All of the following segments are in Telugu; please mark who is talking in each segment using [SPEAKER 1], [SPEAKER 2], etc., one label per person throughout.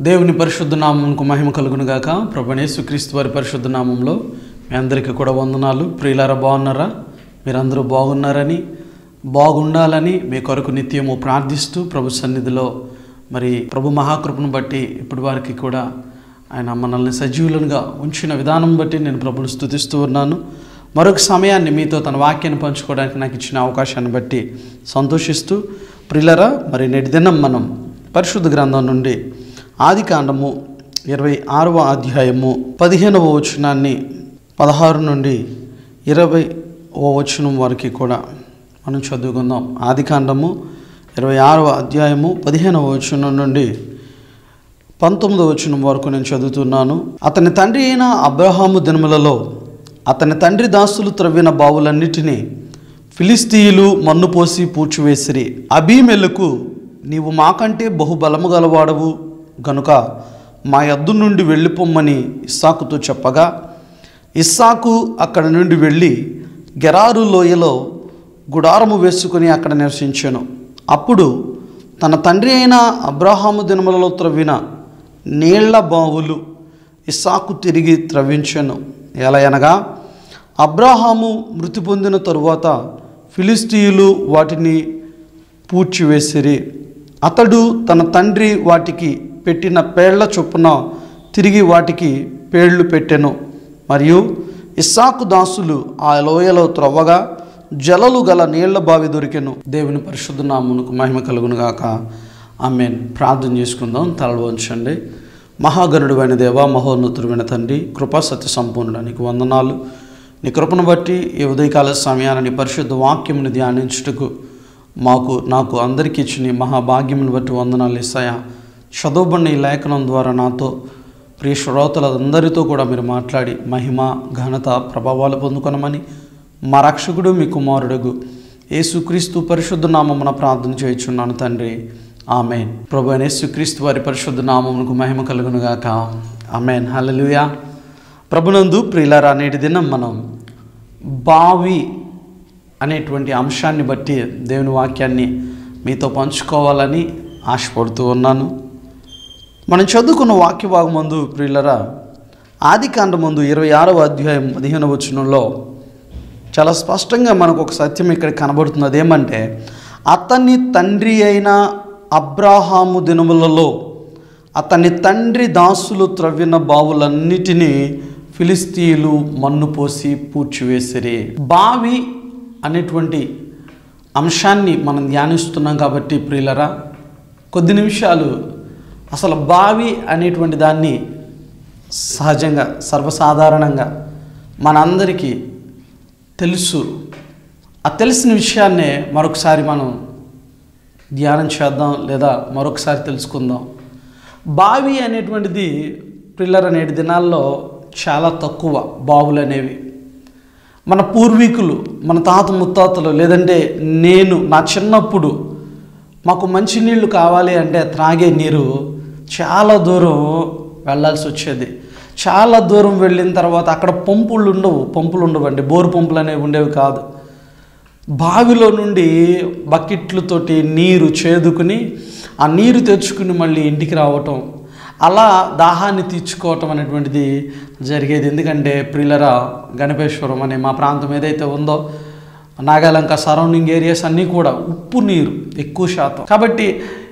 [SPEAKER 1] దేవుని పరిశుద్ధ నామంకు మహిమ కలుగును గాక ప్రభనేసుక్రీస్తు వారి పరిశుద్ధ నామంలో మీ అందరికీ కూడా వందనాలు ప్రియులారా బాగున్నారా మీరందరూ బాగున్నారని బాగుండాలని మీ కొరకు నిత్యము ప్రార్థిస్తూ ప్రభు సన్నిధిలో మరి ప్రభు మహాకృపను బట్టి ఇప్పటి వారికి కూడా ఆయన మనల్ని సజీవులుగా ఉంచిన విధానం బట్టి నేను ప్రభుని స్తుతిస్తూ ఉన్నాను మరొక సమయాన్ని మీతో తన వాక్యాన్ని పంచుకోవడానికి నాకు ఇచ్చిన అవకాశాన్ని బట్టి సంతోషిస్తూ ప్రియులరా మరి నేటి దినం మనం పరిశుద్ధ గ్రంథం నుండి ఆది కాండము ఇరవై ఆరవ అధ్యాయము పదిహేనవ వచనాన్ని పదహారు నుండి ఇరవై ఓ వచనం వరకు కూడా మనం చదువుకుందాం ఆది కాండము ఇరవై ఆరవ అధ్యాయము పదిహేనవ వచనం నుండి పంతొమ్మిదవ వచనం వరకు నేను చదువుతున్నాను అతని తండ్రి అయిన అబ్రహాము దినములలో అతని తండ్రి దాసులు త్రవ్విన బావులన్నిటినీ ఫిలిస్తీయులు మన్ను పోసి పూడ్చివేసిరి అబీమెలకు నీవు మాకంటే బహుబలము గలవాడవు గనుక మా యద్దు నుండి వెళ్ళిపోమ్మని ఇస్సాకుతో చెప్పగా ఇస్సాకు అక్కడ నుండి వెళ్ళి గెరారు లోయలో గుడారము వేసుకుని అక్కడ నివసించాను అప్పుడు తన తండ్రి అయిన అబ్రహాము దినములలో త్రవ్విన నీళ్ల బావులు ఇస్సాకు తిరిగి త్రవ్వించాను ఎలా అనగా అబ్రహాము మృతి పొందిన తరువాత ఫిలిస్తీయులు వాటిని పూడ్చివేసిరి అతడు తన తండ్రి వాటికి పెట్టిన పేళ్ల చొప్పున తిరిగి వాటికి పేళ్లు పెట్టెను మరియు ఇస్సాకు దాసులు ఆ లోయలో త్రవ్వగా జలలు గల నీళ్ల బావి దొరికెను దేవుని పరిశుద్ధ నామునకు మహిమ కలుగును గాక ఆమెన్ ప్రార్థన చేసుకుందాం తలలు వంచండి మహాగణుడువైన దేవ మహోన్నతుడైన తండ్రి కృపా సత్య సంపూర్ణానికి వందనాలు నీ కృపను బట్టి ఈ ఉదయకాల సమయాన్ని నీ పరిశుద్ధ వాక్యమును ధ్యానించుటకు మాకు నాకు అందరికీ ఇచ్చిన ఈ మహాభాగ్యమును బట్టి వందనాలు ఇస్తాయా చదవబడిన ఈ లేఖనం ద్వారా నాతో ప్రియ శ్రోతలందరితో కూడా మీరు మాట్లాడి మహిమ ఘనత ప్రభావాలు పొందుకొనమని మా రక్షకుడు మీ కుమారుడుగు యేసుక్రీస్తు పరిశుద్ధ నామమున ప్రార్థన చేయుచున్నాను తండ్రి ఆమెన్ ప్రభు అయిన యేసుక్రీస్తు వారి పరిశుద్ధ నామమునకు మహిమ కలుగునుగాక ఆమెన్ హల్లెలూయా ప్రభునందు ప్రియులారా నేటి దినం మనం బావి అనేటువంటి అంశాన్ని బట్టి దేవుని వాక్యాన్ని మీతో పంచుకోవాలని ఆశపడుతూ ఉన్నాను మనం చదువుకున్న వాక్య భాగం ముందు ప్రియులరా ఆది కాండ ముందు ఇరవై ఆరవ అధ్యాయం పదిహేను వచనంలో చాలా స్పష్టంగా మనకు ఒక సత్యం ఇక్కడ కనబడుతుంది అదేమంటే అతని తండ్రి అయిన అబ్రాహాము దినములలో అతని తండ్రి దాసులు త్రవ్విన బావులన్నిటినీ ఫిలిస్తీయులు మన్ను పోసి పూడ్చివేసిరి బావి అనేటువంటి అంశాన్ని మనం ధ్యానిస్తున్నాం కాబట్టి ప్రియులరా కొద్ది నిమిషాలు అసలు బావి అనేటువంటి దాన్ని సహజంగా సర్వసాధారణంగా మనందరికీ తెలుసు ఆ తెలిసిన విషయాన్నే మరొకసారి మనం ధ్యానం చేద్దాం లేదా మరొకసారి తెలుసుకుందాం బావి అనేటువంటిది పిల్లర్ నేటి దినాల్లో చాలా తక్కువ బావులు అనేవి మన పూర్వీకులు మన తాత ముత్తాతలు లేదంటే నేను నా చిన్నప్పుడు మాకు మంచినీళ్ళు కావాలి అంటే త్రాగే నీరు చాలా దూరం వెళ్ళాల్సి వచ్చేది చాలా దూరం వెళ్ళిన తర్వాత అక్కడ పంపులు ఉండవు పంపులు ఉండవండి బోరు పంపులు అనేవి ఉండేవి కాదు బావిలో నుండి బకెట్లతోటి నీరు చేదుకుని ఆ నీరు తెచ్చుకుని మళ్ళీ ఇంటికి రావటం అలా దాహాన్ని తీర్చుకోవటం అనేటువంటిది జరిగేది ఎందుకంటే ప్రిలరా గణపేశ్వరం అనే మా ప్రాంతం ఏదైతే ఉందో నాగాలంక సరౌండింగ్ ఏరియాస్ అన్నీ కూడా ఉప్పు నీరు ఎక్కువ శాతం కాబట్టి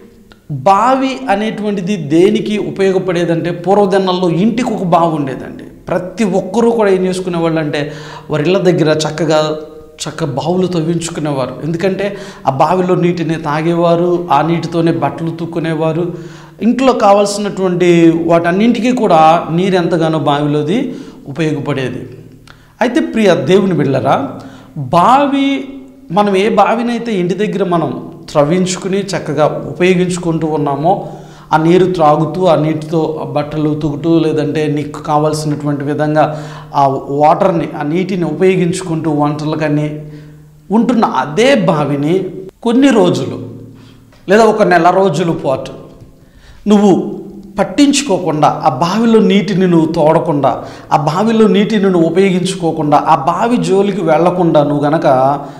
[SPEAKER 1] బావి అనేటువంటిది దేనికి ఉపయోగపడేదంటే పూర్వదినాల్లో ఇంటికి ఒక బావి ఉండేదండి ప్రతి ఒక్కరూ కూడా ఏం చేసుకునేవాళ్ళు అంటే వారి ఇళ్ళ దగ్గర చక్కగా చక్క బావులు తవ్వించుకునేవారు ఎందుకంటే ఆ బావిలో నీటిని తాగేవారు ఆ నీటితోనే బట్టలు తుక్కునేవారు ఇంట్లో కావాల్సినటువంటి వాటన్నింటికీ కూడా నీరు ఎంతగానో బావిలోది ఉపయోగపడేది అయితే ప్రియ దేవుని బిళ్ళరా బావి మనం ఏ బావినైతే ఇంటి దగ్గర మనం త్రవ్వించుకుని చక్కగా ఉపయోగించుకుంటూ ఉన్నామో ఆ నీరు త్రాగుతూ ఆ నీటితో ఆ బట్టలు తుగుతూ లేదంటే నీకు కావాల్సినటువంటి విధంగా ఆ వాటర్ని ఆ నీటిని ఉపయోగించుకుంటూ వంటలకని ఉంటున్న అదే బావిని కొన్ని రోజులు లేదా ఒక నెల రోజుల పాటు నువ్వు పట్టించుకోకుండా ఆ బావిలో నీటిని నువ్వు తోడకుండా ఆ బావిలో నీటిని నువ్వు ఉపయోగించుకోకుండా ఆ బావి జోలికి వెళ్లకుండా నువ్వు గనక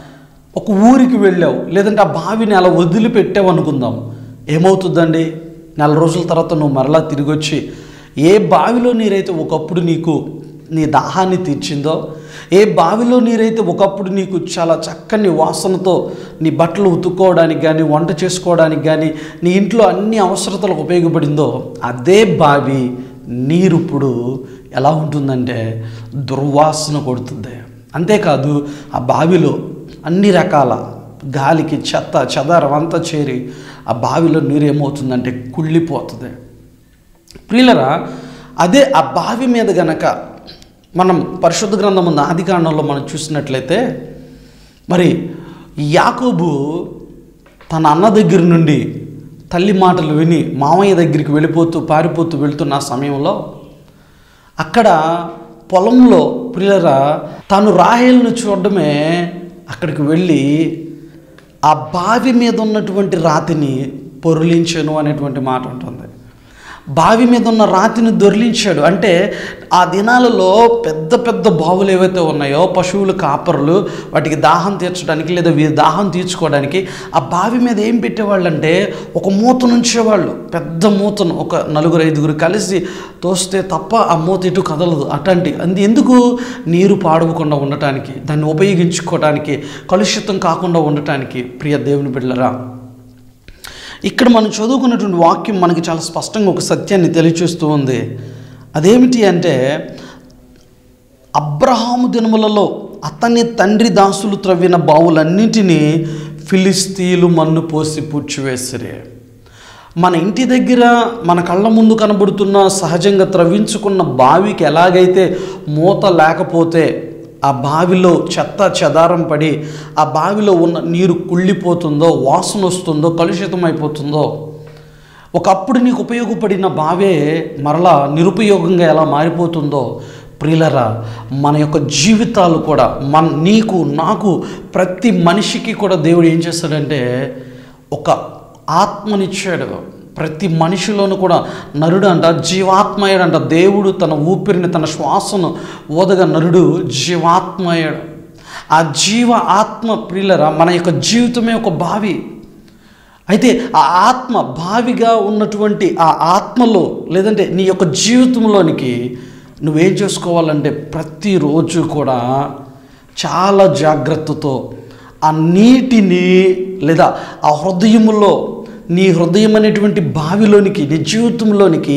[SPEAKER 1] ఒక ఊరికి వెళ్ళావు లేదంటే ఆ బావిని అలా వదిలిపెట్టావు అనుకుందాం ఏమవుతుందండి నెల రోజుల తర్వాత నువ్వు మరలా తిరిగి వచ్చి ఏ బావిలో నీరైతే ఒకప్పుడు నీకు నీ దాహాన్ని తీర్చిందో ఏ బావిలో నీరైతే ఒకప్పుడు నీకు చాలా చక్కని వాసనతో నీ బట్టలు ఉతుక్కోవడానికి కానీ వంట చేసుకోవడానికి కానీ నీ ఇంట్లో అన్ని అవసరతలకు ఉపయోగపడిందో అదే బావి నీరు ఇప్పుడు ఎలా ఉంటుందంటే దుర్వాసన కొడుతుంది అంతేకాదు ఆ బావిలో అన్ని రకాల గాలికి చెత్త చెదారం అంతా చేరి ఆ బావిలో నీరు ఏమవుతుందంటే కుళ్ళిపోతుంది ప్రియులరా అదే ఆ బావి మీద గనక మనం పరిశుద్ధ గ్రంథం ఉన్న ఆది కాండంలో మనం చూసినట్లయితే మరి యాకోబు తన అన్న దగ్గర నుండి తల్లి మాటలు విని మామయ్య దగ్గరికి వెళ్ళిపోతూ పారిపోతూ వెళ్తున్న ఆ సమయంలో అక్కడ పొలంలో ప్రియులరా తాను రాహేల్ను చూడడమే అక్కడికి వెళ్ళి ఆ బావి మీద ఉన్నటువంటి రాతిని పొరులించను అనేటువంటి మాట ఉంటుంది బావి మీద ఉన్న రాతిని దొర్లించాడు అంటే ఆ దినాలలో పెద్ద పెద్ద బావులు ఏవైతే ఉన్నాయో పశువులు కాపరులు వాటికి దాహం తీర్చడానికి లేదా వీరి దాహం తీర్చుకోవడానికి ఆ బావి మీద ఏం పెట్టేవాళ్ళు ఒక మూతను ఉంచేవాళ్ళు పెద్ద మూతను ఒక నలుగురు ఐదుగురు కలిసి తోస్తే తప్ప ఆ మూత ఇటు కదలదు అట్లాంటి అంది ఎందుకు నీరు పాడవకుండా ఉండటానికి దాన్ని ఉపయోగించుకోవడానికి కలుషితం కాకుండా ఉండటానికి ప్రియ దేవుని బిడ్డలరా ఇక్కడ మనం చదువుకున్నటువంటి వాక్యం మనకి చాలా స్పష్టంగా ఒక సత్యాన్ని తెలియచేస్తూ ఉంది అదేమిటి అంటే అబ్రహాము దినములలో అతని తండ్రి దాసులు త్రవ్విన బావులన్నింటినీ ఫిలిస్తీన్లు మన్ను పోసి పూడ్చివేసిరే మన ఇంటి దగ్గర మన కళ్ళ ముందు కనబడుతున్న సహజంగా త్రవ్వించుకున్న బావికి ఎలాగైతే మూత లేకపోతే ఆ బావిలో చెత్త చెదారం పడి ఆ బావిలో ఉన్న నీరు కుళ్ళిపోతుందో వాసన వస్తుందో కలుషితం అయిపోతుందో ఒకప్పుడు నీకు ఉపయోగపడిన బావే మరలా నిరుపయోగంగా ఎలా మారిపోతుందో ప్రియులరా మన యొక్క జీవితాలు కూడా మన నీకు నాకు ప్రతి మనిషికి కూడా దేవుడు ఏం చేస్తాడంటే ఒక ఆత్మనిచ్చాడు ప్రతి మనిషిలోనూ కూడా నరుడు అంట జీవాత్మయుడు అంట దేవుడు తన ఊపిరిని తన శ్వాసను ఓదగా నరుడు జీవాత్మయుడు ఆ జీవ ఆత్మ ప్రియులరా మన యొక్క జీవితమే ఒక బావి అయితే ఆ ఆత్మ భావిగా ఉన్నటువంటి ఆ ఆత్మలో లేదంటే నీ యొక్క జీవితంలోనికి నువ్వేం చేసుకోవాలంటే ప్రతిరోజు కూడా చాలా జాగ్రత్తతో ఆ నీటిని లేదా ఆ హృదయములో నీ హృదయం అనేటువంటి బావిలోనికి నీ జీవితంలోనికి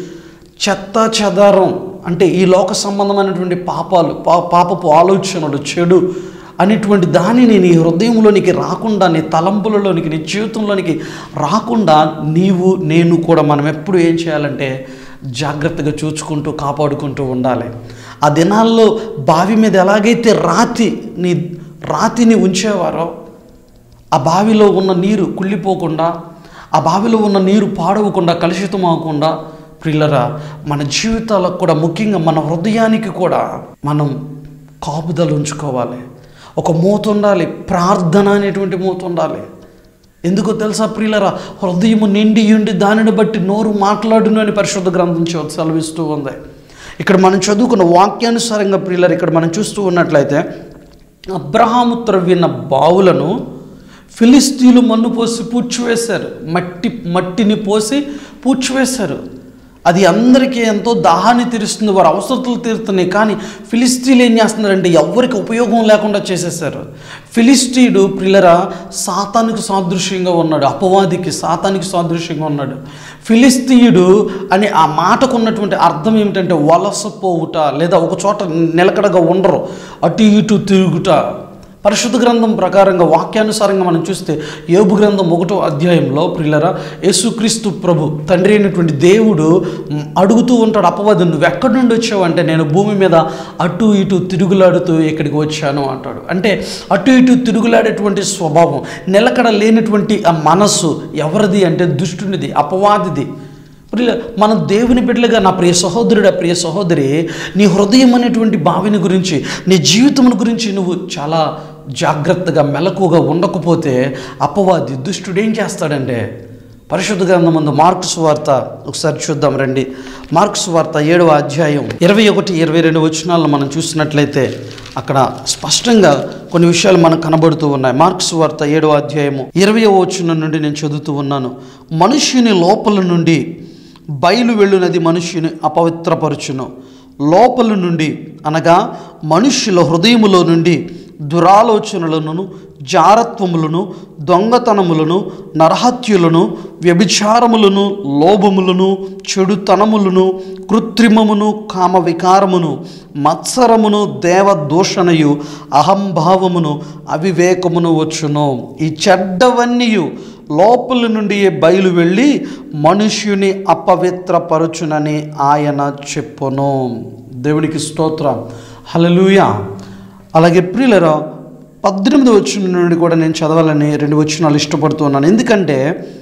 [SPEAKER 1] చెత్త చెదారం అంటే ఈ లోక సంబంధమైనటువంటి పాపాలు పా పాపపు ఆలోచనలు చెడు అనేటువంటి దానిని నీ హృదయంలోనికి రాకుండా నీ తలంపులలోనికి నీ జీవితంలోనికి రాకుండా నీవు నేను కూడా మనం ఎప్పుడు ఏం చేయాలంటే జాగ్రత్తగా చూసుకుంటూ కాపాడుకుంటూ ఉండాలి ఆ దినాల్లో బావి మీద ఎలాగైతే రాతి నీ రాతిని ఉంచేవారో ఆ బావిలో ఉన్న నీరు కుళ్ళిపోకుండా ఆ బావిలో ఉన్న నీరు పాడవకుండా కలుషితం అవ్వకుండా ప్రిల్లరా మన జీవితాలకు కూడా ముఖ్యంగా మన హృదయానికి కూడా మనం కాపుదలు ఉంచుకోవాలి ఒక మూత ఉండాలి ప్రార్థన అనేటువంటి మూత ఉండాలి ఎందుకో తెలుసా ప్రియులరా హృదయము నిండి ఉండి దానిని బట్టి నోరు మాట్లాడును అని పరిశుద్ధ గ్రంథం చే- సెలవిస్తూ ఉంది ఇక్కడ మనం చదువుకున్న వాక్యానుసారంగా ప్రియులరు ఇక్కడ మనం చూస్తూ ఉన్నట్లయితే అబ్రహాము త్రవ్విన బావులను ఫిలిస్తీన్లు మన్ను పోసి పూడ్చివేశారు మట్టి మట్టిని పోసి పూడ్చివేశారు అది అందరికీ ఎంతో దాహాన్ని తీరుస్తుంది వారి అవసరతలు తీరుతున్నాయి కానీ ఫిలిస్తీన్లు ఏం చేస్తున్నారంటే ఎవరికి ఉపయోగం లేకుండా చేసేసారు ఫిలిస్తీయుడు ప్రిలరా సాతానికి సాదృశ్యంగా ఉన్నాడు అపవాదికి సాతానికి సాదృశ్యంగా ఉన్నాడు ఫిలిస్తీయుడు అనే ఆ మాటకు ఉన్నటువంటి అర్థం ఏమిటంటే వలసపోవుట లేదా ఒక చోట నిలకడగా ఉండరు అటు ఇటు తిరుగుట పరిశుద్ధ గ్రంథం ప్రకారంగా వాక్యానుసారంగా మనం చూస్తే యోబు గ్రంథం ఒకటో అధ్యాయంలో ప్రిల్లరా యేసుక్రీస్తు ప్రభు తండ్రి అయినటువంటి దేవుడు మ్, అడుగుతూ ఉంటాడు అపవాదు నువ్వు ఎక్కడి నుండి వచ్చావు అంటే నేను భూమి మీద అటు ఇటు తిరుగులాడుతూ ఇక్కడికి వచ్చాను అంటాడు అంటే అటు ఇటు తిరుగులాడేటువంటి స్వభావం నిలకడ లేనటువంటి ఆ మనస్సు ఎవరిది అంటే దుష్టునిది అపవాదిది ప్రియ మన దేవుని బిడ్డలుగా నా ప్రియ సహోదరుడు ప్రియ సహోదరి నీ హృదయం అనేటువంటి భావిని గురించి నీ జీవితం గురించి నువ్వు చాలా జాగ్రత్తగా మెలకుగా ఉండకపోతే అపవాది దుష్టుడు ఏం చేస్తాడంటే పరిశుద్ధ గ్రంథం ముందు మార్క్స్ వార్త ఒకసారి చూద్దాం రండి మార్క్స్ వార్త ఏడవ అధ్యాయం ఇరవై ఒకటి ఇరవై రెండు వచనాలను మనం చూసినట్లయితే అక్కడ స్పష్టంగా కొన్ని విషయాలు మనకు కనబడుతూ ఉన్నాయి మార్క్స్ వార్త ఏడో అధ్యాయము ఇరవై వచనం నుండి నేను చదువుతూ ఉన్నాను మనుష్యుని లోపల నుండి బయలు వెళ్ళునది మనుష్యుని అపవిత్రపరచును లోపల నుండి అనగా మనుష్యుల హృదయములో నుండి దురాలోచనలను జారత్వములను దొంగతనములను నరహత్యులను వ్యభిచారములను లోభములను చెడుతనములను కృత్రిమమును కామ వికారమును మత్సరమును దేవదూషణయు అహంభావమును అవివేకమును వచ్చును ఈ చెడ్డవన్నీయు లోపల నుండి బయలు వెళ్ళి మనుష్యుని అపవిత్రపరచునని ఆయన చెప్పును దేవునికి స్తోత్రం హలలుయ అలాగే ప్రియులరా పద్దెనిమిది వచ్చిన నుండి కూడా నేను చదవాలని రెండు వచనాలు ఇష్టపడుతున్నాను ఎందుకంటే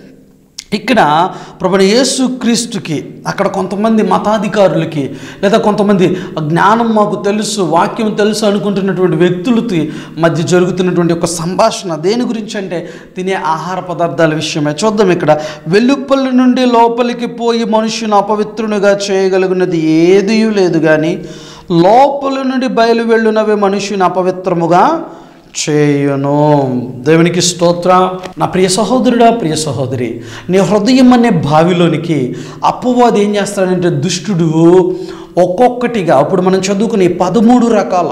[SPEAKER 1] ఇక్కడ ప్రభుని యేసు క్రీస్తుకి అక్కడ కొంతమంది మతాధికారులకి లేదా కొంతమంది జ్ఞానం మాకు తెలుసు వాక్యం తెలుసు అనుకుంటున్నటువంటి వ్యక్తులకి మధ్య జరుగుతున్నటువంటి ఒక సంభాషణ దేని గురించి అంటే తినే ఆహార పదార్థాల విషయమే చూద్దాం ఇక్కడ వెల్లుపల్లి నుండి లోపలికి పోయి మనుషుని అపవిత్రునిగా చేయగలిగినది ఏదీ లేదు కానీ లోపల నుండి బయలు వెళ్ళునవే మనుషుని అపవిత్రముగా చేయును దేవునికి స్తోత్ర నా ప్రియ సహోదరుడా ప్రియ సహోదరి నీ హృదయం అనే బావిలోనికి అప్పవాది ఏం చేస్తాడంటే దుష్టుడు ఒక్కొక్కటిగా అప్పుడు మనం చదువుకునే పదమూడు రకాల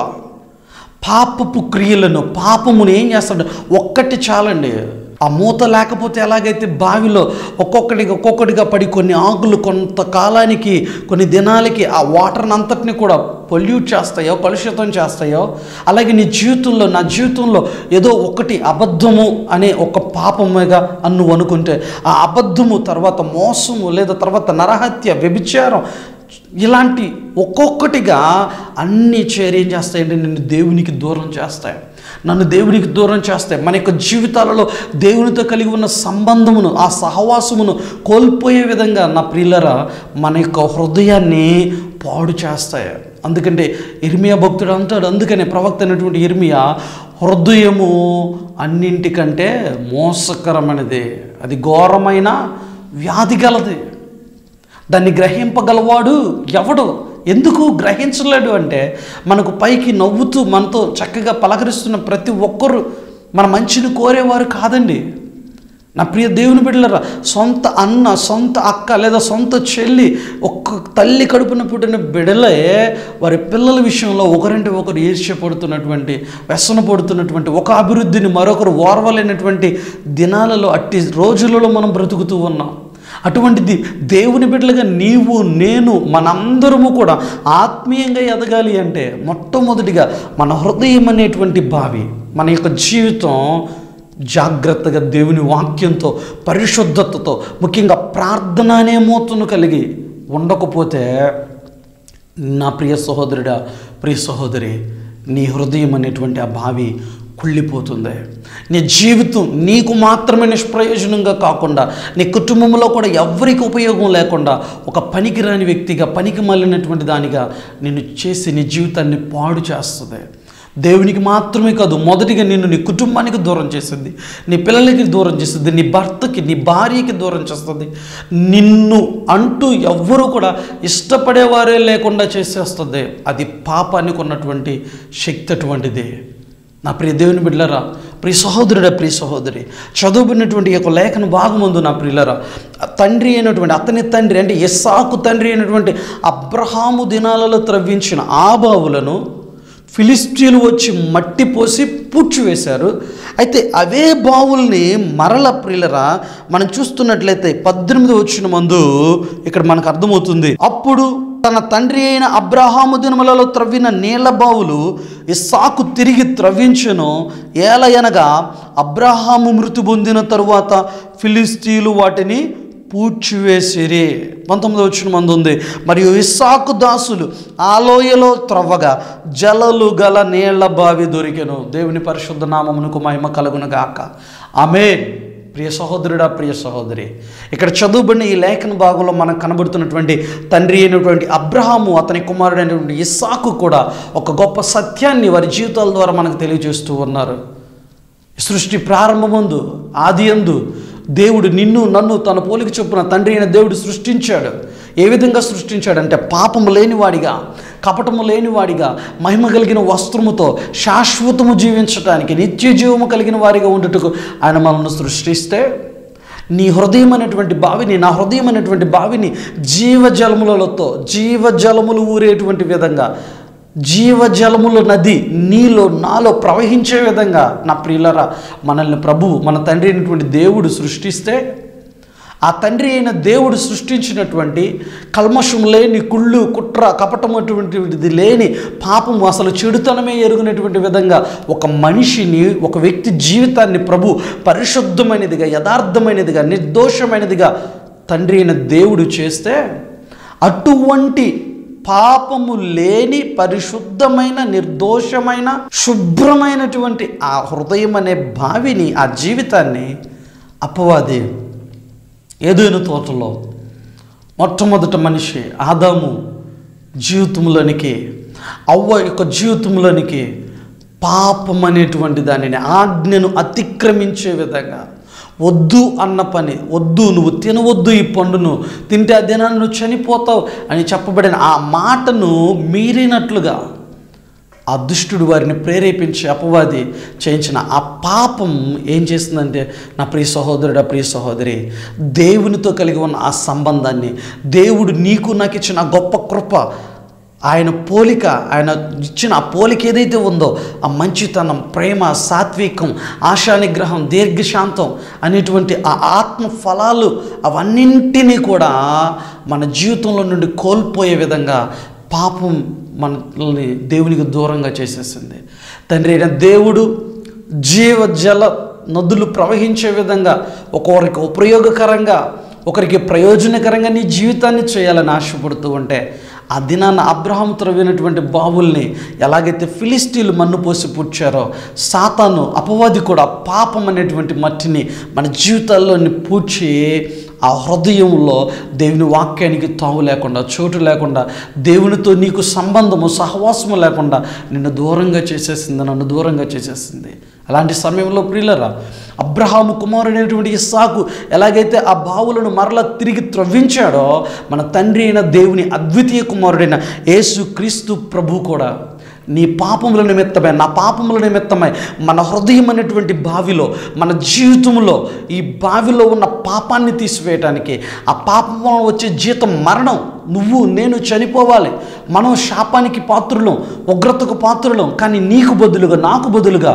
[SPEAKER 1] పాపపు క్రియలను పాపమును ఏం చేస్తాడు ఒక్కటి చాలండి ఆ మూత లేకపోతే ఎలాగైతే బావిలో ఒక్కొక్కటిగా ఒక్కొక్కటిగా పడి కొన్ని ఆకులు కొంతకాలానికి కొన్ని దినాలకి ఆ వాటర్ని అంతటిని కూడా పొల్యూట్ చేస్తాయో కలుషితం చేస్తాయో అలాగే నీ జీవితంలో నా జీవితంలో ఏదో ఒకటి అబద్ధము అనే ఒక పాపముగా అని నువ్వు అనుకుంటే ఆ అబద్ధము తర్వాత మోసము లేదా తర్వాత నరహత్య వ్యభిచారం ఇలాంటి ఒక్కొక్కటిగా అన్ని చేరి ఏం చేస్తాయంటే నిన్ను దేవునికి దూరం చేస్తాయి నన్ను దేవునికి దూరం చేస్తాయి మన యొక్క జీవితాలలో దేవునితో కలిగి ఉన్న సంబంధమును ఆ సహవాసమును కోల్పోయే విధంగా నా ప్రియులరా మన యొక్క హృదయాన్ని పాడు చేస్తాయి అందుకంటే ఇర్మియా భక్తుడు అంటాడు అందుకనే ప్రవక్త అయినటువంటి ఇర్మియా హృదయము అన్నింటికంటే మోసకరమైనది అది ఘోరమైన వ్యాధి గలది దాన్ని గ్రహింపగలవాడు ఎవడు ఎందుకు గ్రహించలేడు అంటే మనకు పైకి నవ్వుతూ మనతో చక్కగా పలకరిస్తున్న ప్రతి ఒక్కరు మన మంచిని కోరేవారు కాదండి నా ప్రియ దేవుని బిడ్డలరా సొంత అన్న సొంత అక్క లేదా సొంత చెల్లి ఒక్క తల్లి కడుపున పుట్టిన బిడలే వారి పిల్లల విషయంలో ఒకరంటే ఒకరు ఈర్ష్యపడుతున్నటువంటి వ్యసన పడుతున్నటువంటి ఒక అభివృద్ధిని మరొకరు ఓర్వలేనటువంటి దినాలలో అట్టి రోజులలో మనం బ్రతుకుతూ ఉన్నాం అటువంటిది దేవుని బిడ్డలుగా నీవు నేను మనందరము కూడా ఆత్మీయంగా ఎదగాలి అంటే మొట్టమొదటిగా మన హృదయం అనేటువంటి బావి మన యొక్క జీవితం జాగ్రత్తగా దేవుని వాక్యంతో పరిశుద్ధతతో ముఖ్యంగా ప్రార్థన అనే మూతను కలిగి ఉండకపోతే నా ప్రియ సహోదరుడా ప్రియ సహోదరి నీ హృదయం అనేటువంటి ఆ బావి కుళ్ళిపోతుంది నీ జీవితం నీకు మాత్రమే నిష్ప్రయోజనంగా కాకుండా నీ కుటుంబంలో కూడా ఎవరికి ఉపయోగం లేకుండా ఒక పనికిరాని వ్యక్తిగా పనికి మళ్ళినటువంటి దానిగా నిన్ను చేసి నీ జీవితాన్ని పాడు చేస్తుంది దేవునికి మాత్రమే కాదు మొదటిగా నిన్ను నీ కుటుంబానికి దూరం చేస్తుంది నీ పిల్లలకి దూరం చేస్తుంది నీ భర్తకి నీ భార్యకి దూరం చేస్తుంది నిన్ను అంటూ ఎవ్వరూ కూడా ఇష్టపడేవారే లేకుండా చేసేస్తుంది అది పాపానికి ఉన్నటువంటి శక్తి అటువంటిది నా ప్రియ దేవుని బిడ్డలరా ప్రియ సహోదరుడా ప్రియ సహోదరి చదువుకున్నటువంటి యొక్క లేఖన భాగముందు నా ప్రియులరా తండ్రి అయినటువంటి అతని తండ్రి అంటే ఇస్సాకు తండ్రి అయినటువంటి అబ్రహాము దినాలలో త్రవ్వించిన ఆ బావులను ఫిలిస్టీన్లు వచ్చి మట్టి పోసి పూడ్చివేశారు అయితే అవే బావుల్ని మరల ప్రియులరా మనం చూస్తున్నట్లయితే పద్దెనిమిది వచ్చిన మందు ఇక్కడ మనకు అర్థమవుతుంది అప్పుడు తన తండ్రి అయిన అబ్రహాము దినములలో త్రవ్విన నీళ్ల బావులు ఇస్సాకు తిరిగి త్రవ్వించును ఏలయనగా అబ్రహాము మృతి పొందిన తరువాత ఫిలిస్తీన్లు వాటిని పూడ్చివేసిరి పంతొమ్మిది వచ్చిన మంది ఉంది మరియు ఇస్సాకు దాసులు ఆ లోయలో త్రవ్వగా జలలు గల నీళ్ల బావి దొరికెను దేవుని పరిశుద్ధ నామమునకు మహిమ కలుగును గాక ఆమె ప్రియ సహోదరుడా ప్రియ సహోదరి ఇక్కడ చదువుబడిన ఈ లేఖన భాగంలో మనకు కనబడుతున్నటువంటి తండ్రి అయినటువంటి అబ్రహాము అతని కుమారుడైనటువంటి ఇస్సాకు కూడా ఒక గొప్ప సత్యాన్ని వారి జీవితాల ద్వారా మనకు తెలియజేస్తూ ఉన్నారు సృష్టి ప్రారంభమందు ఆది అందు దేవుడు నిన్ను నన్ను తన పోలిక చొప్పున తండ్రి అయిన దేవుడు సృష్టించాడు ఏ విధంగా సృష్టించాడంటే పాపం లేనివాడిగా కపటము లేనివాడిగా మహిమ కలిగిన వస్త్రముతో శాశ్వతము జీవించటానికి నిత్య జీవము కలిగిన వారిగా ఉండుటకు ఆయన మనల్ని సృష్టిస్తే నీ హృదయం అనేటువంటి బావిని నా హృదయం అనేటువంటి బావిని జీవజలములతో జీవజలములు ఊరేటువంటి విధంగా జీవజలముల నది నీలో నాలో ప్రవహించే విధంగా నా ప్రియులరా మనల్ని ప్రభువు మన తండ్రి అయినటువంటి దేవుడు సృష్టిస్తే ఆ తండ్రి అయిన దేవుడు సృష్టించినటువంటి కల్మషం లేని కుళ్ళు కుట్ర కపటం అటువంటిది లేని పాపం అసలు చెడుతనమే ఎరుగునటువంటి విధంగా ఒక మనిషిని ఒక వ్యక్తి జీవితాన్ని ప్రభు పరిశుద్ధమైనదిగా యథార్థమైనదిగా నిర్దోషమైనదిగా తండ్రి అయిన దేవుడు చేస్తే అటువంటి పాపము లేని పరిశుద్ధమైన నిర్దోషమైన శుభ్రమైనటువంటి ఆ హృదయం అనే భావిని ఆ జీవితాన్ని అపవాది ఏదైనా తోటలో మొట్టమొదట మనిషి ఆదాము జీవితంలోనికి అవ్వ యొక్క జీవితంలోనికి పాపం అనేటువంటి దానిని ఆజ్ఞను అతిక్రమించే విధంగా వద్దు అన్న పని వద్దు నువ్వు తినవద్దు ఈ పండును తింటే ఆ దినాన్ని నువ్వు చనిపోతావు అని చెప్పబడిన ఆ మాటను మీరినట్లుగా ఆ దుష్టుడు వారిని ప్రేరేపించి అపవాది చేయించిన ఆ పాపం ఏం చేసిందంటే నా ప్రియ సహోదరుడు ప్రియ సహోదరి దేవునితో కలిగి ఉన్న ఆ సంబంధాన్ని దేవుడు నీకు నాకు ఇచ్చిన ఆ గొప్ప కృప ఆయన పోలిక ఆయన ఇచ్చిన ఆ పోలిక ఏదైతే ఉందో ఆ మంచితనం ప్రేమ సాత్వికం ఆశానిగ్రహం దీర్ఘశాంతం అనేటువంటి ఆ ఆత్మ ఫలాలు అవన్నింటినీ కూడా మన జీవితంలో నుండి కోల్పోయే విధంగా పాపం మనల్ని దేవునికి దూరంగా చేసేసింది తండ్రి అయిన దేవుడు జీవ జల నదులు ప్రవహించే విధంగా ఒకరికి ఉపయోగకరంగా ఒకరికి ప్రయోజనకరంగా నీ జీవితాన్ని చేయాలని ఆశపడుతూ ఉంటే ఆ దినాన్న అబ్రహాం త్రవ్వినటువంటి బావుల్ని ఎలాగైతే ఫిలిస్టీలు మన్ను పోసి పుచ్చారో సాతాను అపవాది కూడా పాపం అనేటువంటి మట్టిని మన జీవితాల్లోని పూడ్చి ఆ హృదయంలో దేవుని వాక్యానికి తావు లేకుండా చోటు లేకుండా దేవునితో నీకు సంబంధము సహవాసము లేకుండా నిన్ను దూరంగా చేసేసింది నన్ను దూరంగా చేసేసింది అలాంటి సమయంలో ప్రియులరా అబ్రహాము కుమారుడైనటువంటి ఇస్సాకు ఎలాగైతే ఆ బావులను మరలా తిరిగి త్రవ్వించాడో మన తండ్రి అయిన దేవుని అద్వితీయ కుమారుడైన యేసు క్రీస్తు ప్రభు కూడా నీ పాపముల నిమిత్తమై నా పాపముల నిమిత్తమై మన హృదయం అనేటువంటి బావిలో మన జీవితంలో ఈ బావిలో ఉన్న పాపాన్ని తీసివేయటానికి ఆ పాపం వలన వచ్చే జీతం మరణం నువ్వు నేను చనిపోవాలి మనం శాపానికి పాత్రులం ఉగ్రతకు పాత్రులం కానీ నీకు బదులుగా నాకు బదులుగా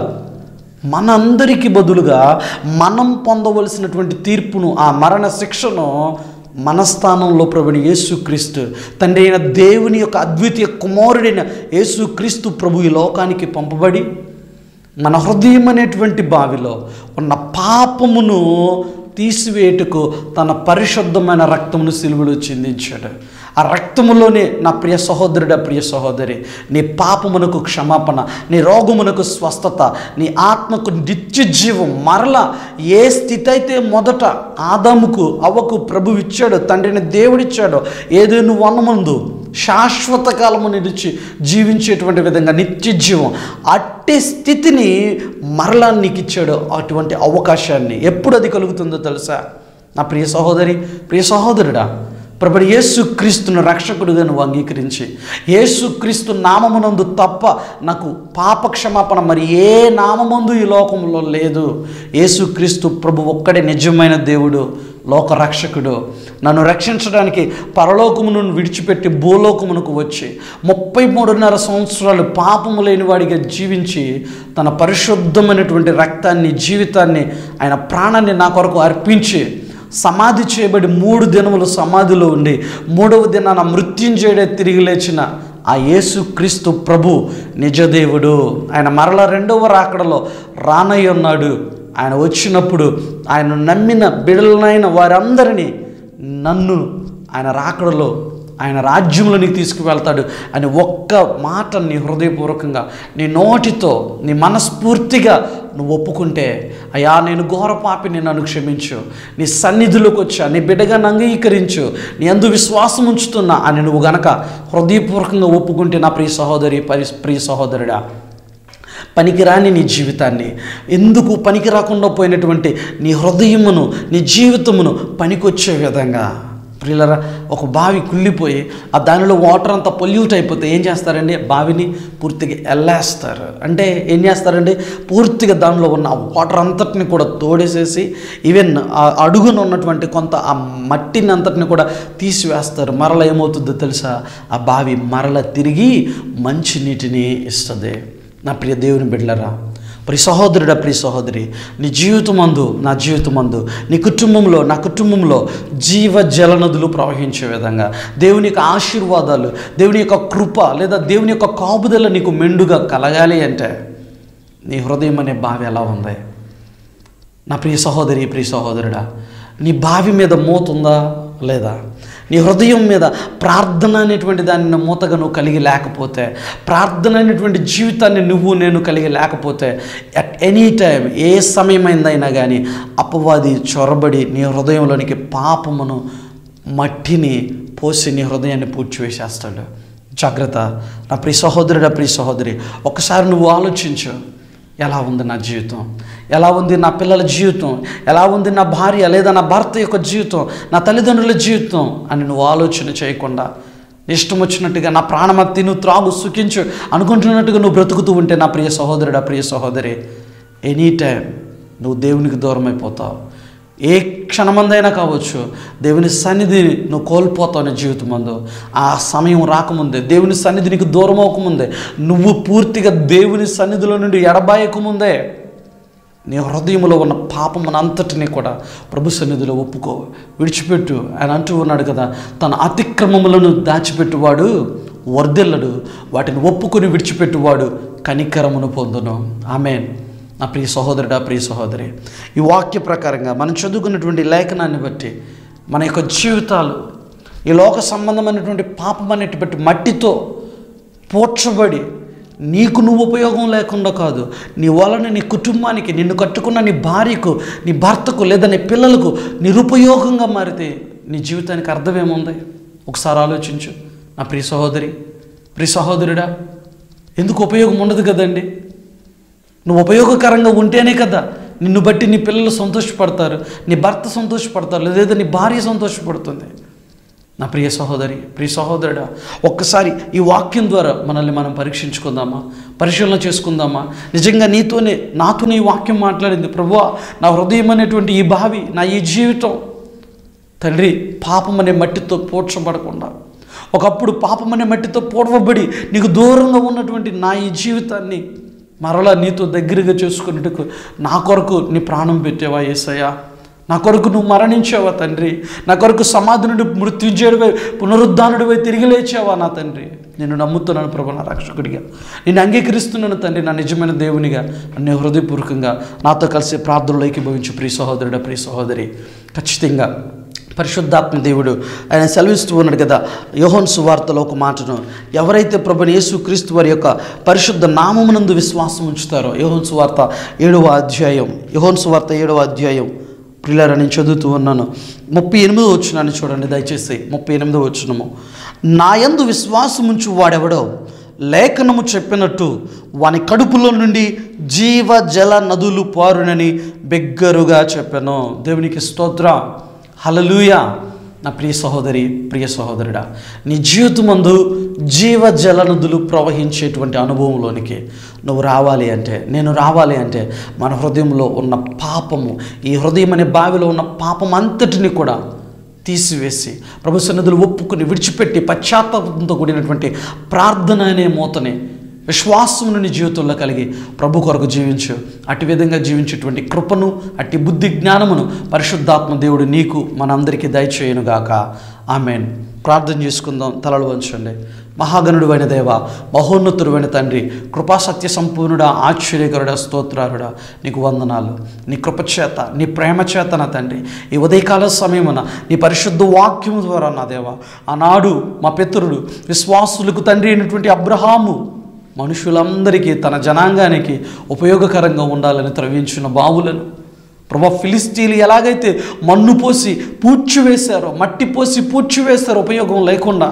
[SPEAKER 1] మనందరికి బదులుగా మనం పొందవలసినటువంటి తీర్పును ఆ మరణ శిక్షను మన స్థానంలో ప్రభుని యేసుక్రీస్తు తండ్రి అయిన దేవుని యొక్క అద్వితీయ కుమారుడైన యేసుక్రీస్తు ప్రభు ఈ లోకానికి పంపబడి మన హృదయం అనేటువంటి బావిలో ఉన్న పాపమును తీసివేయుటకు తన పరిశుద్ధమైన రక్తమును సిలువలో చిందించాడు ఆ రక్తములోనే నా ప్రియ సహోదరుడ ప్రియ సహోదరి నీ పాపమునకు క్షమాపణ నీ రోగమునకు స్వస్థత నీ ఆత్మకు నిత్య జీవం మరలా ఏ స్థితి అయితే మొదట ఆదాముకు అవ్వకు ప్రభు ఇచ్చాడో తండ్రిని దేవుడిచ్చాడో ఏదేను వనమందు శాశ్వత కాలము నిలిచి జీవించేటువంటి విధంగా నిత్య జీవం అట్టి స్థితిని మరలా నీకు ఇచ్చాడు అటువంటి అవకాశాన్ని ఎప్పుడు అది కలుగుతుందో తెలుసా నా ప్రియ సహోదరి ప్రియ సహోదరుడా ప్రభుడు యేసుక్రీస్తును రక్షకుడుగా నువ్వు అంగీకరించి యేసుక్రీస్తు నామమునందు తప్ప నాకు పాప క్షమాపణ మరి ఏ నామమందు ఈ లోకంలో లేదు యేసుక్రీస్తు ప్రభు ఒక్కడే నిజమైన దేవుడు లోక రక్షకుడు నన్ను రక్షించడానికి పరలోకమును విడిచిపెట్టి భూలోకమునకు వచ్చి ముప్పై మూడున్నర సంవత్సరాలు పాపము లేని వాడిగా జీవించి తన పరిశుద్ధమైనటువంటి రక్తాన్ని జీవితాన్ని ఆయన ప్రాణాన్ని నా కొరకు అర్పించి సమాధి చేయబడి మూడు దినములు సమాధిలో ఉండి మూడవ దినాన మృత్యుంజయుడే తిరిగి లేచిన ఆ యేసు క్రీస్తు ప్రభు నిజదేవుడు ఆయన మరల రెండవ రాకడలో రానయ్య ఉన్నాడు ఆయన వచ్చినప్పుడు ఆయన నమ్మిన బిడలనైన వారందరినీ నన్ను ఆయన రాకడలో ఆయన రాజ్యంలోనికి తీసుకువెళ్తాడు అని ఒక్క మాట నీ హృదయపూర్వకంగా నీ నోటితో నీ మనస్ఫూర్తిగా నువ్వు ఒప్పుకుంటే అయ్యా నేను ఘోర పాపిని నన్ను క్షమించు నీ సన్నిధిలోకి వచ్చా నీ బిడ్డగా నన్ను అంగీకరించు నీ అందు విశ్వాసం ఉంచుతున్నా అని నువ్వు గనక హృదయపూర్వకంగా ఒప్పుకుంటే నా ప్రియ సహోదరి పరి ప్రియ సహోదరుడా పనికిరాని నీ జీవితాన్ని ఎందుకు పనికి రాకుండా పోయినటువంటి నీ హృదయమును నీ జీవితమును పనికొచ్చే విధంగా ప్రియులరా ఒక బావి కుళ్ళిపోయి ఆ దానిలో వాటర్ అంతా పొల్యూట్ అయిపోతే ఏం చేస్తారండి బావిని పూర్తిగా ఎల్లేస్తారు అంటే ఏం చేస్తారండి పూర్తిగా దానిలో ఉన్న ఆ వాటర్ అంతటిని కూడా తోడేసేసి ఈవెన్ ఆ అడుగున ఉన్నటువంటి కొంత ఆ మట్టిని అంతటిని కూడా తీసివేస్తారు మరల ఏమవుతుందో తెలుసా ఆ బావి మరల తిరిగి మంచి నీటిని ఇస్తుంది నా ప్రియ దేవుని బిడ్డలరా ప్రి సహోదరుడా ప్రి సహోదరి నీ జీవితమందు నా జీవితమందు నీ కుటుంబంలో నా కుటుంబంలో జీవ జలనదులు ప్రవహించే విధంగా దేవుని యొక్క ఆశీర్వాదాలు దేవుని యొక్క కృప లేదా దేవుని యొక్క కాపుదల నీకు మెండుగా కలగాలి అంటే నీ హృదయం అనే బావి ఎలా ఉంది నా ప్రియ సహోదరి ప్రియ సహోదరుడా నీ బావి మీద మూతుందా లేదా నీ హృదయం మీద ప్రార్థన అనేటువంటి దానిని మూతగా నువ్వు కలిగి లేకపోతే ప్రార్థన అనేటువంటి జీవితాన్ని నువ్వు నేను కలిగి లేకపోతే అట్ ఎనీ టైం ఏ సమయమైందైనా కానీ అపవాది చొరబడి నీ హృదయంలోనికి పాపమును మట్టిని పోసి నీ హృదయాన్ని పూడ్చివేసేస్తాడు జాగ్రత్త నా ప్రియ సహోదరుడా ప్రియ సహోదరి ఒకసారి నువ్వు ఆలోచించు ఎలా ఉంది నా జీవితం ఎలా ఉంది నా పిల్లల జీవితం ఎలా ఉంది నా భార్య లేదా నా భర్త యొక్క జీవితం నా తల్లిదండ్రుల జీవితం అని నువ్వు ఆలోచన చేయకుండా ఇష్టం వచ్చినట్టుగా నా ప్రాణమ తిను త్రాగు సుఖించు అనుకుంటున్నట్టుగా నువ్వు బ్రతుకుతూ ఉంటే నా ప్రియ సహోదరుడా ప్రియ సహోదరి ఎనీ టైం నువ్వు దేవునికి దూరం అయిపోతావు ఏ క్షణమందైనా కావచ్చు దేవుని సన్నిధిని నువ్వు కోల్పోతావు నీ జీవితం మందు ఆ సమయం రాకముందే దేవుని సన్నిధి నీకు దూరం అవ్వకముందే నువ్వు పూర్తిగా దేవుని సన్నిధిలో నుండి ఎడబాయకముందే నీ హృదయంలో ఉన్న పాపమును అంతటినీ కూడా ప్రభు సన్నిధిలో ఒప్పుకో విడిచిపెట్టు ఆయన అంటూ ఉన్నాడు కదా తన అతిక్రమములను దాచిపెట్టువాడు వర్ధిల్లడు వాటిని ఒప్పుకొని విడిచిపెట్టువాడు కనికరమును పొందును ఆమెన్ నా ప్రియ సహోదరుడా ప్రియ సహోదరి ఈ వాక్య ప్రకారంగా మనం చదువుకున్నటువంటి లేఖనాన్ని బట్టి మన యొక్క జీవితాలు ఈ లోక సంబంధమైనటువంటి పాపం అనేటువంటి మట్టితో పోడ్చబడి నీకు నువ్వు ఉపయోగం లేకుండా కాదు నీ వలన నీ కుటుంబానికి నిన్ను కట్టుకున్న నీ భార్యకు నీ భర్తకు లేదా నీ పిల్లలకు నిరుపయోగంగా మారితే నీ జీవితానికి అర్థమేముంది ఒకసారి ఆలోచించు నా ప్రియ సహోదరి ప్రియ సహోదరుడా ఎందుకు ఉపయోగం ఉండదు కదండి నువ్వు ఉపయోగకరంగా ఉంటేనే కదా నిన్ను బట్టి నీ పిల్లలు సంతోషపడతారు నీ భర్త సంతోషపడతారు లేదా నీ భార్య సంతోషపడుతుంది నా ప్రియ సహోదరి ప్రియ సహోదరుడా ఒక్కసారి ఈ వాక్యం ద్వారా మనల్ని మనం పరీక్షించుకుందామా పరిశీలన చేసుకుందామా నిజంగా నీతోనే నాతోనే ఈ వాక్యం మాట్లాడింది ప్రభువా నా హృదయం అనేటువంటి ఈ భావి నా ఈ జీవితం తండ్రి పాపం అనే మట్టితో పోడ్చబడకుండా ఒకప్పుడు పాపం అనే మట్టితో పోడవబడి నీకు దూరంగా ఉన్నటువంటి నా ఈ జీవితాన్ని మరలా నీతో దగ్గరగా చేసుకునేటకు నా కొరకు నీ ప్రాణం పెట్టావా ఏసయ్యా నా కొరకు నువ్వు మరణించావా తండ్రి నా కొరకు సమాధి నుండి మృత్యుంజయుడివై పునరుద్ధానుడివై తిరిగి లేచావా నా తండ్రి నేను నమ్ముతున్నాను ప్రభు నా రక్షకుడిగా నేను అంగీకరిస్తున్నాను తండ్రి నా నిజమైన దేవునిగా నన్ను హృదయపూర్వకంగా నాతో కలిసి ప్రార్థనలో ఏకీభవించు ప్రియ సహోదరుడా ప్రియ సహోదరి ఖచ్చితంగా పరిశుద్ధాత్మ దేవుడు ఆయన సెలవిస్తూ ఉన్నాడు కదా యోహన్ సువార్తలో ఒక మాటను ఎవరైతే ప్రభుని యేసు క్రీస్తు వారి యొక్క పరిశుద్ధ నామమునందు విశ్వాసం ఉంచుతారో యోహన్ సువార్త ఏడవ అధ్యాయం యోహన్ సువార్త ఏడవ అధ్యాయం ప్రియులారా నేను చదువుతూ ఉన్నాను ముప్పై ఎనిమిదో వచ్చినాన్ని చూడండి దయచేసి ముప్పై ఎనిమిదో వచ్చినము నాయందు విశ్వాసం ఉంచు వాడెవడో లేఖనము చెప్పినట్టు వాని కడుపులో నుండి జీవ జల నదులు పారునని బిగ్గరుగా చెప్పాను దేవునికి స్తోత్ర హలలుయ నా ప్రియ సహోదరి ప్రియ సహోదరుడా నీ జీవితమందు జీవ జల నదులు ప్రవహించేటువంటి అనుభవంలోనికి నువ్వు రావాలి అంటే నేను రావాలి అంటే మన హృదయంలో ఉన్న పాపము ఈ హృదయం అనే బావిలో ఉన్న పాపం అంతటిని కూడా తీసివేసి ప్రభు సన్నిధులు ఒప్పుకుని విడిచిపెట్టి పశ్చాత్తాపంతో కూడినటువంటి ప్రార్థన అనే మూతని విశ్వాసమును నీ జీవితంలో కలిగి ప్రభు కొరకు జీవించు అటు విధంగా జీవించేటువంటి కృపను అట్టి బుద్ధి జ్ఞానమును పరిశుద్ధాత్మ దేవుడు నీకు మనందరికీ దయచేయనుగాక ఆమెన్ ప్రార్థన చేసుకుందాం తలలు వంచండి మహాగణుడువైన దేవ మహోన్నతుడువైన తండ్రి కృపాసత్య సంపూర్ణుడా ఆశ్చర్యకరుడా స్తోత్రారుడా నీకు వందనాలు నీ కృపచేత నీ ప్రేమ చేత నా తండ్రి ఈ ఉదయకాల సమయమున నీ పరిశుద్ధ వాక్యము ద్వారా నా దేవ ఆనాడు మా పితరుడు విశ్వాసులకు తండ్రి అయినటువంటి అబ్రహాము మనుషులందరికీ తన జనాంగానికి ఉపయోగకరంగా ఉండాలని త్రవించిన బావులను ప్రభా ఫిలిస్తీన్లు ఎలాగైతే మన్ను పోసి పూడ్చివేశారో మట్టి పోసి పూడ్చివేశారో ఉపయోగం లేకుండా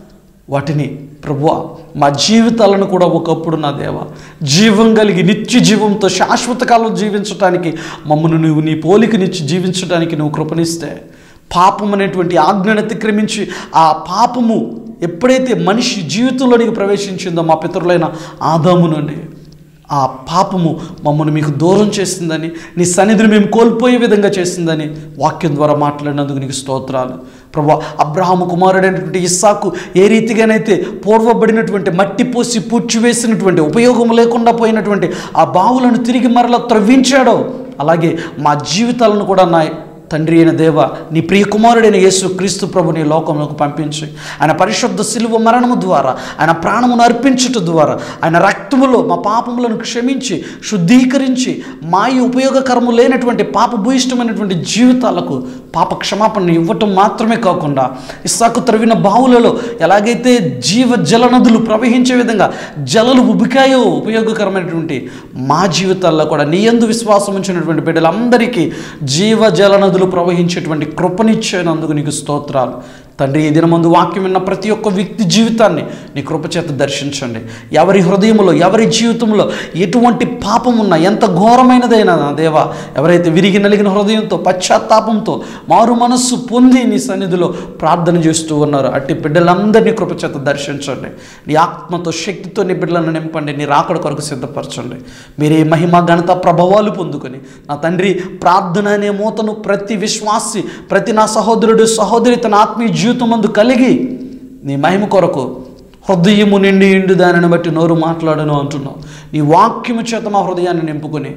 [SPEAKER 1] వాటిని ప్రభువ మా జీవితాలను కూడా ఒకప్పుడు నా దేవ జీవం కలిగి నిత్య జీవంతో శాశ్వత కాలం జీవించడానికి మమ్మల్ని నువ్వు నీ పోలికనిచ్చి జీవించడానికి నువ్వు కృపణిస్తే పాపం అనేటువంటి ఆజ్ఞను అతిక్రమించి ఆ పాపము ఎప్పుడైతే మనిషి జీవితంలోనికి ప్రవేశించిందో మా పితరులైన ఆదాము నుండి ఆ పాపము మమ్మల్ని మీకు దూరం చేసిందని నీ సన్నిధిని మేము కోల్పోయే విధంగా చేసిందని వాక్యం ద్వారా మాట్లాడినందుకు నీకు స్తోత్రాలు ప్రభా అబ్రహాము కుమారుడైనటువంటి ఇస్సాకు ఏ రీతిగానైతే పూర్వబడినటువంటి మట్టి పోసి పూడ్చివేసినటువంటి ఉపయోగం లేకుండా పోయినటువంటి ఆ బావులను తిరిగి మరలా త్రవ్వించాడో అలాగే మా జీవితాలను కూడా నా తండ్రి అయిన దేవ నీ ప్రియ కుమారుడైన యేసు క్రీస్తు ప్రభుని లోకంలోకి పంపించి ఆయన పరిశుద్ధ శిలువ మరణము ద్వారా ఆయన ప్రాణమును అర్పించుట ద్వారా ఆయన రక్తములో మా పాపములను క్షమించి శుద్ధీకరించి మా ఈ ఉపయోగకరము లేనటువంటి పాపభూయిష్టమైనటువంటి జీవితాలకు పాప క్షమాపణ ఇవ్వటం మాత్రమే కాకుండా ఇస్సాకు త్రవిన బావులలో ఎలాగైతే జీవ జల నదులు ప్రవహించే విధంగా జలలు ఉబికాయో ఉపయోగకరమైనటువంటి మా జీవితాల్లో కూడా నీ యందు విశ్వాసం ఉంచినటువంటి బిడ్డలందరికీ జీవ జల నదులు ప్రవహించేటువంటి కృపనిచ్చేనందుకు నీకు స్తోత్రాలు తండ్రి ఈ దినమందు వాక్యం విన్న ప్రతి ఒక్క వ్యక్తి జీవితాన్ని నీ కృపచేత దర్శించండి ఎవరి హృదయంలో ఎవరి జీవితంలో ఎటువంటి పాపం ఉన్నా ఎంత ఘోరమైనదైనా నా దేవా ఎవరైతే విరిగి నలిగిన హృదయంతో పశ్చాత్తాపంతో మారు మనస్సు పొంది నీ సన్నిధిలో ప్రార్థన చేస్తూ ఉన్నారు అట్టి బిడ్డలందరినీ కృపచేత దర్శించండి నీ ఆత్మతో శక్తితో నీ బిడ్డలను నింపండి నీ రాకడ కొరకు సిద్ధపరచండి మీరే మహిమ ఘనత ప్రభావాలు పొందుకొని నా తండ్రి ప్రార్థన అనే మూతను ప్రతి విశ్వాసి ప్రతి నా సహోదరుడు సహోదరి తన ఆత్మీయ జీవితం మందు కలిగి నీ మహిమ కొరకు హృదయము నిండి ఇండు దానిని బట్టి నోరు మాట్లాడను అంటున్నావు నీ వాక్యము చేత మా హృదయాన్ని నింపుకొని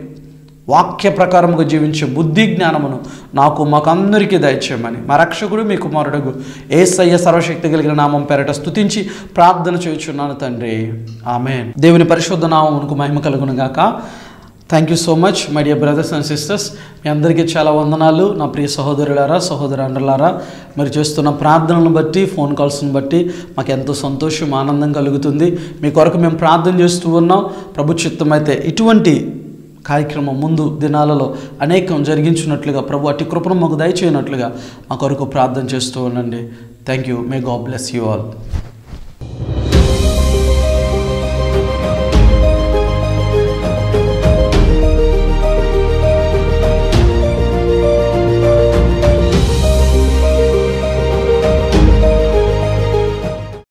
[SPEAKER 1] వాక్య ప్రకారముగా జీవించే బుద్ధి జ్ఞానమును నాకు మాకు అందరికీ దయచేయమని మా రక్షకుడు మీ కుమారుడు ఏసయ్య సర్వశక్తి కలిగిన నామం పేరట స్తుతించి ప్రార్థన చేయుచున్నాను తండ్రి ఆమె దేవుని పరిశుద్ధ నామమునకు మహిమ కలుగును గాక thank you so much my dear brothers and sisters మీ అందరికీ చాలా వందనాలు నా ప్రియ సహోదరులారా సహోదరులారా మీరు చేస్తున్న ప్రార్థనలను బట్టి ఫోన్ కాల్స్ని బట్టి మాకు ఎంతో సంతోషం ఆనందం కలుగుతుంది మీ కొరకు మేము ప్రార్థన చేస్తూ ఉన్నాం ప్రభు చిత్తం అయితే ఇటువంటి కార్యక్రమం ముందు దినాలలో అనేకం జరిగించినట్లుగా ప్రభు అట్టి కృపను మాకు దయచేయనట్లుగా మా కొరకు ప్రార్థన చేస్తూ ఉండండి thank you may God bless you all